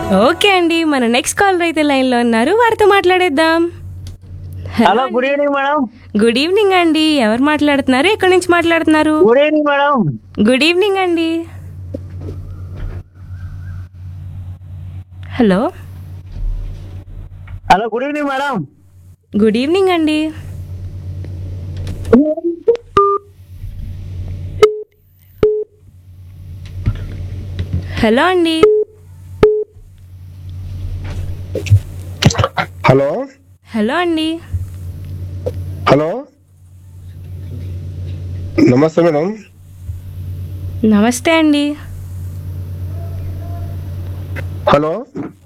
okay అండి మన next caller అయితే లైన్లో ఉన్నారు వారితో మాట్లాడేద్దాం hello good evening madam good evening అండి ఎవరు మాట్లాడుతున్నారు ఎక్కడి నుంచి మాట్లాడుతున్నారు good evening madam good evening అండి hello hello good evening madam good evening అండి హలో అండి హలో హలో అండి హలో నమస్తే మేడం నమస్తే అండి హలో